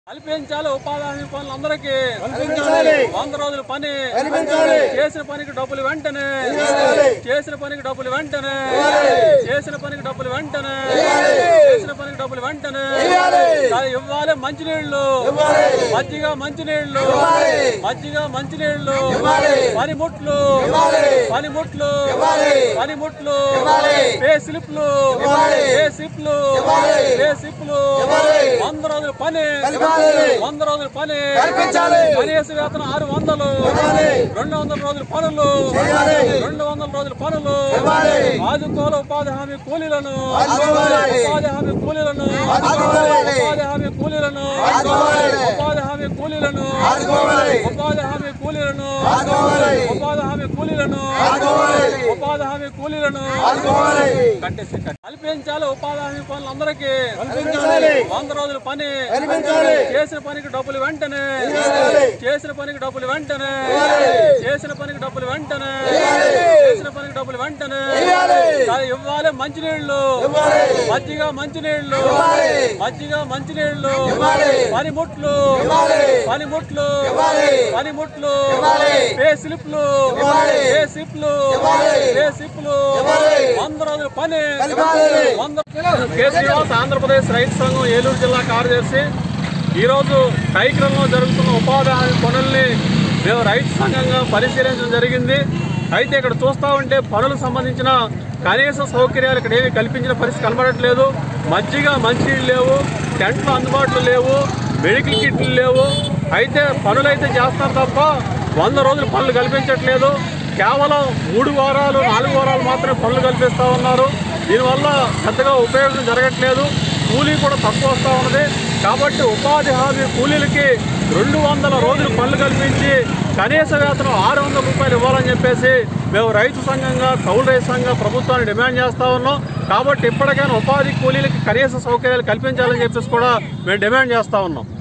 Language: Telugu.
కల్పించాలి ఉపాధి హామీ పనులందరికీ కల్పించాలి. వంద రోజుల పని కల్పించాలి. చేసిన పనికి డబ్బులు వెంటనే చేసిన పనికి డబ్బులు వెంటనే చేసిన పనికి డబ్బులు వెంటనే చేసిన పనికి డబ్బులు వెంటనే అది ఇవ్వాలి మంచినీళ్లు మజ్జిగ మంచినీళ్లు మజ్జిగ మంచినీళ్లు పనిముట్లు పనిముట్లు పనిముట్లు పే స్లిప్లు పే స్లిప్లు పే స్లిప్లు వంద రోజుల పని వంద రోజుల పని కనీస వేతనం ఆరు వందలు రెండు వందల రోజుల పనులు రెండు వందల రోజుల పనులు ఆదుకోవాలి ఉపాధి హామీ కూలీలను ఉపాధి హామీ కూలీలను ఉపాధి హామీ కూలీలను ఉపాధి హామీ కూలీలను ఉపాధి హామీ కూలీలను ఉపాధి హామీ కూలీలను ఉపాధి హామీ కూలీలను కట్టేసి కట్టే- కల్పించాలి ఉపాధి హామీ పనులందరికీ కల్పించాలి. వంద రోజుల పని కల్పించాలి. చేసిన పనికి డబ్బులు వెంటనే చేసిన పనికి డబ్బులు వెంటనే చేసిన పనికి డబ్బులు వెంటనే చేసిన పనికి డబ్బులు వెంటనే అది ఇవ్వాలి మంచినీళ్లు మజ్జిగ మంచినీళ్లు మజ్జిగ మంచినీళ్లు పనిముట్లు పనిముట్లు పనిముట్లు పే స్లిప్లు పే స్లిప్లు పే స్లిప్లు వంద రోజుల పని వంద కె శ్రీనివాస్ ఆంధ్రప్రదేశ్ రైతు సంఘం ఏలూరు జిల్లా కార్యదర్శి ఈరోజు కైక్రంలో జరుగుతున్న ఉపాధి హామీ పనుల్ని మేము రైతు సంఘంగా పరిశీలించడం జరిగింది అయితే ఇక్కడ చూస్తా ఉంటే పనులకు సంబంధించిన కనీస సౌకర్యాలు ఇక్కడ ఏమీ కల్పించిన పరిస్థితి కనబడట్లేదు మజ్జిగ మంచినీళ్ళు లేవు టెంట్లు అందుబాటులో లేవు మెడికల్ కిట్లు లేవు అయితే పనులు అయితే చేస్తారు తప్ప వంద రోజులు పనులు కల్పించట్లేదు కేవలం మూడు వారాలు నాలుగు వారాలు మాత్రమే పనులు కల్పిస్తూ ఉన్నారు దీనివల్ల పెద్దగా ఉపయోగం జరగట్లేదు కూలీ కూడా తక్కువ వస్తూ ఉన్నది కాబట్టి ఉపాధి హామీ కూలీలకి రెండు వందల రోజులు పనులు కల్పించి కనీస వేతనం ఆరు వందల రూపాయలు ఇవ్వాలని చెప్పేసి మేము రైతు సంఘంగా కౌలు రైతు సంఘంగా ప్రభుత్వాన్ని డిమాండ్ చేస్తా ఉన్నాం కాబట్టి ఇప్పటికైనా ఉపాధి కూలీలకి కనీస సౌకర్యాలు కల్పించాలని చెప్పేసి కూడా మేము డిమాండ్ చేస్తా ఉన్నాం